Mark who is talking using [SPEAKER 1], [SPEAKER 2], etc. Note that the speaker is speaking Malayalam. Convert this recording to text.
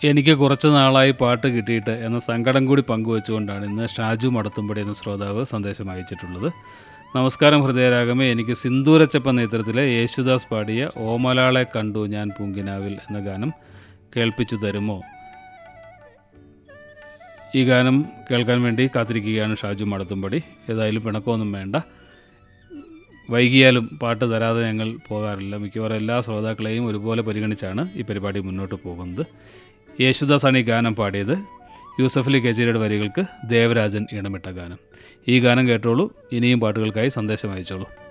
[SPEAKER 1] എനിക്ക് കുറച്ച് നാളായി പാട്ട് കിട്ടിയിട്ട് എന്ന സങ്കടം കൂടി പങ്കുവെച്ചുകൊണ്ടാണ് ഇന്ന് ഷാജു മടത്തുംപടി എന്ന ശ്രോതാവ് സന്ദേശം അയച്ചിട്ടുള്ളത് നമസ്കാരം ഹൃദയരാഗമേ എനിക്ക് സിന്ദൂരച്ചപ്പ നേതൃത്വത്തിലെ യേശുദാസ് പാടിയ ഓമലാളെ കണ്ടു ഞാൻ പൂങ്കിനാവിൽ എന്ന ഗാനം കേൾപ്പിച്ചു തരുമോ ഈ ഗാനം കേൾക്കാൻ വേണ്ടി കാത്തിരിക്കുകയാണ് ഷാജു മടത്തുംപടി ഏതായാലും പിണക്കമൊന്നും വേണ്ട വൈകിയാലും പാട്ട് തരാതെ ഞങ്ങൾ പോകാറില്ല മിക്കവാറും എല്ലാ ശ്രോതാക്കളെയും ഒരുപോലെ പരിഗണിച്ചാണ് ഈ പരിപാടി മുന്നോട്ട് പോകുന്നത് യേശുദാസാണ് ഈ ഗാനം പാടിയത് യൂസഫലി കച്ചേരിയുടെ വരികൾക്ക് ദേവരാജൻ ഇണമിട്ട ഗാനം ഈ ഗാനം കേട്ടോളൂ ഇനിയും പാട്ടുകൾക്കായി സന്ദേശം അയച്ചോളൂ